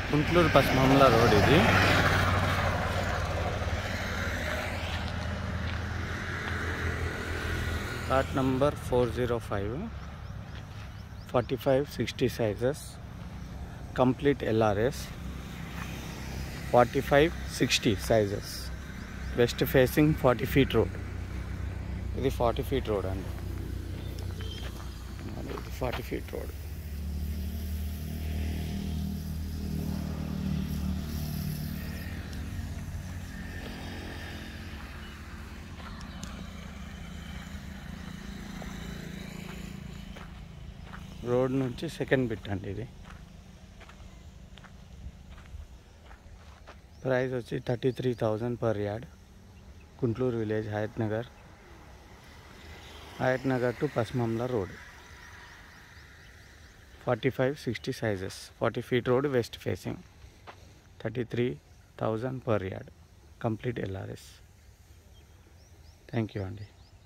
గుంట్లూరు పశ్చిమల రోడ్ ఇది plot number four zero five forty five sixty sizes complete LRS forty five sixty sizes west facing forty feet road ఇది forty feet road అండి అది ఇది forty feet road road నుంచి second bit అండి ఇది price వచ్చి thirty three thousand per yard Guntur village Hayath Nagar Hayath Nagar to పశ్చిమమ్ల road forty five sixty sizes forty feet road west facing thirty three thousand per yard complete LRS thank you అండి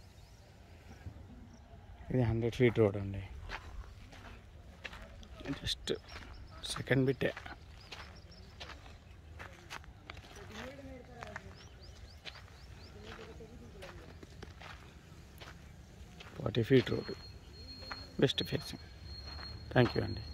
ఇది hundred feet road అండి just second బిట్టే forty feet road west facing thank you అండి